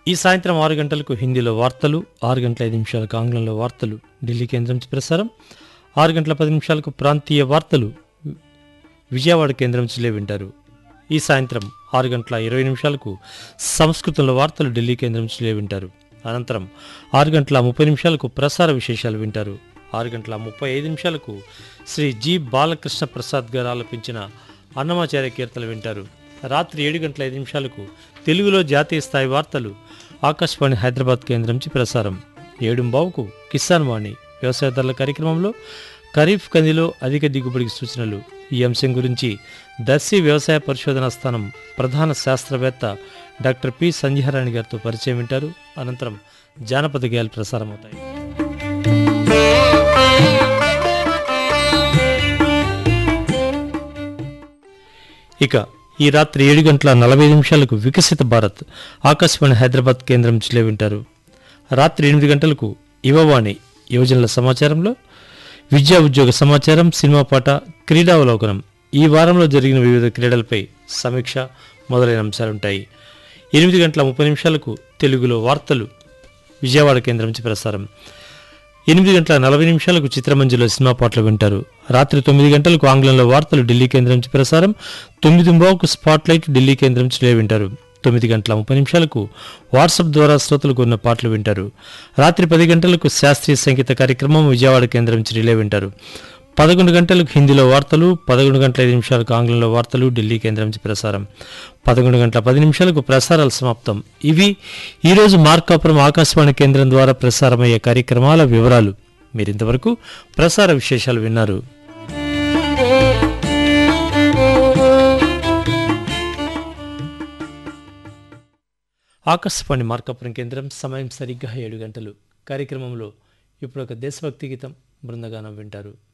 ఈ సాయంత్రం ఆరు గంటలకు హిందీలో వార్తలు ఆరు గంటల ఐదు నిమిషాలకు ఆంగ్లంలో వార్తలు ఢిల్లీ కేంద్రం నుంచి ప్రసారం ఆరు గంటల పది నిమిషాలకు ప్రాంతీయ వార్తలు విజయవాడ కేంద్రం నుంచి వింటారు ఈ సాయంత్రం ఆరు గంటల ఇరవై నిమిషాలకు సంస్కృతంలో వార్తలు ఢిల్లీ కేంద్రం నుంచి వింటారు అనంతరం ఆరు గంటల ముప్పై నిమిషాలకు ప్రసార విశేషాలు వింటారు ఆరు గంటల ముప్పై ఐదు నిమిషాలకు శ్రీ జి బాలకృష్ణ ప్రసాద్ గారు ఆలపించిన అన్నమాచార్య కీర్తనలు వింటారు రాత్రి ఏడు గంటల ఐదు నిమిషాలకు తెలుగులో జాతీయ స్థాయి వార్తలు ఆకాశవాణి హైదరాబాద్ కేంద్రం నుంచి ప్రసారం ఏడుంబావుకు కిసాన్ వాణి వ్యవసాయదారుల కార్యక్రమంలో ఖరీఫ్ కందిలో అధిక దిగుబడికి సూచనలు ఈ అంశం గురించి దర్శి వ్యవసాయ పరిశోధనా స్థానం ప్రధాన శాస్త్రవేత్త డాక్టర్ పి సంధ్యారాణి గారితో పరిచయం వింటారు అనంతరం జానపద గేయాలు ప్రసారమవుతాయి ఇక ఈ రాత్రి ఏడు గంటల నలభై నిమిషాలకు వికసిత భారత్ ఆకాశవాణి హైదరాబాద్ కేంద్రం నుంచి వింటారు రాత్రి ఎనిమిది గంటలకు యువవాణి యువజనుల సమాచారంలో విద్యా ఉద్యోగ సమాచారం సినిమా పాట క్రీడావలోకనం ఈ వారంలో జరిగిన వివిధ క్రీడలపై సమీక్ష మొదలైన అంశాలుంటాయి ఎనిమిది గంటల ముప్పై నిమిషాలకు తెలుగులో వార్తలు విజయవాడ కేంద్రం నుంచి ప్రసారం ఎనిమిది గంటల నలభై నిమిషాలకు చిత్రమంజులో సినిమా పాటలు వింటారు రాత్రి తొమ్మిది గంటలకు ఆంగ్లంలో వార్తలు ఢిల్లీ కేంద్రం నుంచి ప్రసారం తొమ్మిది బావుకు స్పాట్ లైట్ ఢిల్లీ కేంద్రం నుంచి వింటారు తొమ్మిది గంటల ముప్పై నిమిషాలకు వాట్సాప్ ద్వారా శ్రోతలకు ఉన్న పాటలు వింటారు రాత్రి పది గంటలకు శాస్త్రీయ సంగీత కార్యక్రమం విజయవాడ కేంద్రం నుంచి రిలే వింటారు పదకొండు గంటలకు హిందీలో వార్తలు పదకొండు గంటల ఐదు నిమిషాలకు ఆంగ్లంలో వార్తలు ఢిల్లీ కేంద్రం నుంచి ప్రసారం పదకొండు గంటల పది నిమిషాలకు ప్రసారాలు సమాప్తం ఇవి ఈరోజు మార్కాపురం ఆకాశవాణి కేంద్రం ద్వారా ప్రసారమయ్యే కార్యక్రమాల వివరాలు మీరింతవరకు ప్రసార విశేషాలు విన్నారు ఆకాశవాణి మార్కాపురం కేంద్రం సమయం సరిగ్గా ఏడు గంటలు కార్యక్రమంలో ఇప్పుడు ఒక దేశభక్తి గీతం బృందగానం వింటారు